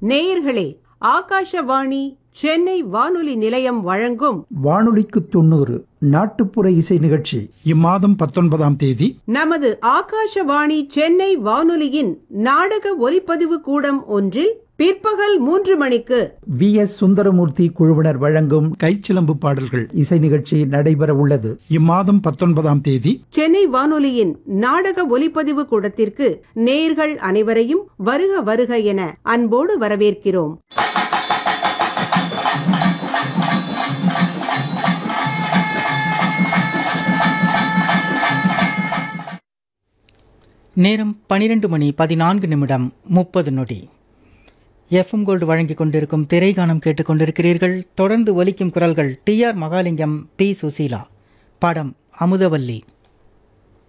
நேயர்களே ஆகாஷவாணி சென்னை வானொலி நிலையம் வழங்கும் வானொலிக்கு தொண்ணூறு நாட்டுப்புற இசை நிகழ்ச்சி இம்மாதம் பத்தொன்பதாம் தேதி நமது ஆகாஷவாணி சென்னை வானொலியின் நாடக ஒலிப்பதிவு கூடம் ஒன்றில் பிற்பகல் மூன்று மணிக்கு வி எஸ் சுந்தரமூர்த்தி குழுவினர் வழங்கும் கைச்சிலம்பு பாடல்கள் இசை நிகழ்ச்சி நடைபெற உள்ளது இம்மாதம் பத்தொன்பதாம் தேதி சென்னை வானொலியின் நாடக ஒலிப்பதிவு கூடத்திற்கு நேர்கள் அனைவரையும் வருக வருக என அன்போடு வரவேற்கிறோம் நேரம் பனிரெண்டு மணி பதினான்கு நிமிடம் முப்பது நொடி எஃப்எம் கோல்டு வழங்கிக் கொண்டிருக்கும் திரைகானம் கேட்டுக்கொண்டிருக்கிறீர்கள் தொடர்ந்து ஒலிக்கும் குரல்கள் T R Mahalingam P Susheela படம் அமுதவல்லி